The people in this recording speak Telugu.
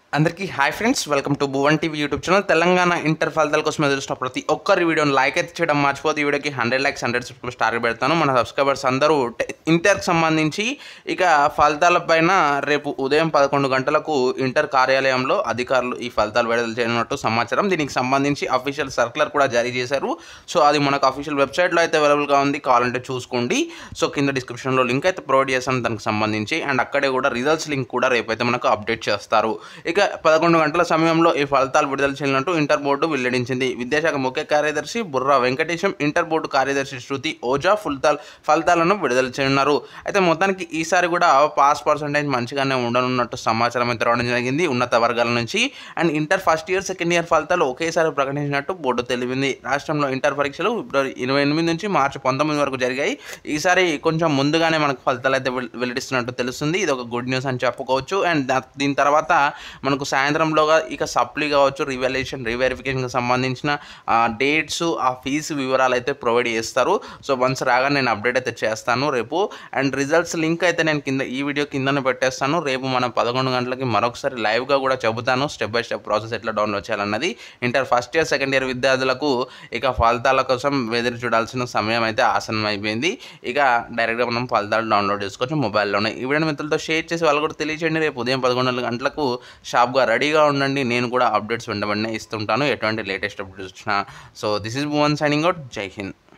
అందరికీ hi friends welcome to Bhuvan TV YouTube channel Telangana inter ఫలితాల కోసం ఎదురుస్తున్న ప్రతి ఒక్కరి వీడియోని లైక్ అయితే చేయడం మర్చిపోతే ఈ వీడియోకి hundred likes hundred subscribe star పెడతాను మన సబ్స్క్రైబర్స్ అందరూ టె- ఇంటర్కి సంబంధించి ఇక ఫలితాల పైన రేపు ఉదయం పదకొండు గంటలకు ఇంటర్ కార్యాలయంలో అధికారులు ఈ ఫలితాలు విడుదల చేయనున్నట్టు సమాచారం దీనికి సంబంధించి అఫీషియల్ సర్కులర్ కూడా జారీ చేశారు సో అది మనకు అఫీషియల్ వెబ్సైట్లో అయితే అవైలబుల్గా ఉంది కావాలంటే చూసుకోండి సో కింద డిస్క్రిప్షన్లో లింక్ అయితే ప్రొవైడ్ చేస్తాను దానికి సంబంధించి అండ్ అక్కడే కూడా రిజల్ట్స్ లింక్ కూడా రేపైతే మనకు అప్డేట్ చేస్తారు ఇక పదకొండు గంటల సమయంలో ఈ ఫలితాలు విడుదల చేయనున్నట్టు ఇంటర్ బోర్డు వెల్లడించింది విద్యాశాఖ ముఖ్య కార్యదర్శి బుర్రా వెంకటేశం ఇంటర్ బోర్డు కార్యదర్శి శృతి ఓజా ఫలితాలు ఫలితాలను విడుదల చేయనున్నారు అయితే మొత్తానికి ఈసారి కూడా పాస్ పర్సంటేజ్ మంచిగానే ఉండనున్నట్టు సమాచారం అయితే రావడం జరిగింది ఉన్నత వర్గాల నుంచి and inter first year second year ఫలితాలు ఒకేసారి ప్రకటించినట్టు బోర్డు తెలిపింది రాష్ట్రంలో ఇంటర్ పరీక్షలు ఫిబ్రవరి ఇరవై ఎనిమిది నుంచి మార్చి పంతొమ్మిది వరకు జరిగాయి ఈసారి కొంచెం ముందుగానే మనకు ఫలితాలు అయితే వెల్- వెల్లడిస్తున్నట్టు తెలుస్తుంది ఇది ఒక గుడ్ న్యూస్ అని చెప్పుకోవచ్చు అండ్ దా- దీని తర్వాత మనకు సాయంత్రంలోగా ఇక సప్లీ కావచ్చు రివాల్యుయేషన్ రీవెరిఫికేషన్కి సంబంధించిన డేట్స్ ఆ ఫీజు వివరాలు అయితే ప్రొవైడ్ చేస్తారు సో వన్స్ రాగా నేను అప్డేట్ అయితే చేస్తాను రేపు అండ్ రిజల్ట్స్ లింక్ అయితే నేను కింద ఈ వీడియో కిందనే పెట్టేస్తాను రేపు మనం పదకొండు గంటలకి మరొకసారి లైవ్గా కూడా చెబుతాను స్టెప్ బై స్టెప్ ప్రాసెస్ ఎట్లా డౌన్లోడ్ చేయాలన్నది inter first year second year విద్యార్థులకు ఇక ఫలితాల కోసం ఎదురు చూడాల్సిన సమయం అయితే ఆసనం అయిపోయింది ఇక డైరెక్ట్గా మనం ఫలితాలు డౌన్లోడ్ చేసుకోవచ్చు మొబైల్లోనే ఈ వీడియో మిత్రులతో షేర్ చేసి వాళ్ళు కూడా తెలియచేయండి రేపు ఉదయం పదకొండు గంటలకు షాప్గా రెడీగా ఉండండి నేను కూడా అప్డేట్స్ వెంటనే ఇస్తుంటాను ఎటువంటి లేటెస్ట్ అప్డేట్స్ వచ్చినా so this is Bhuvan signing out Jai Hind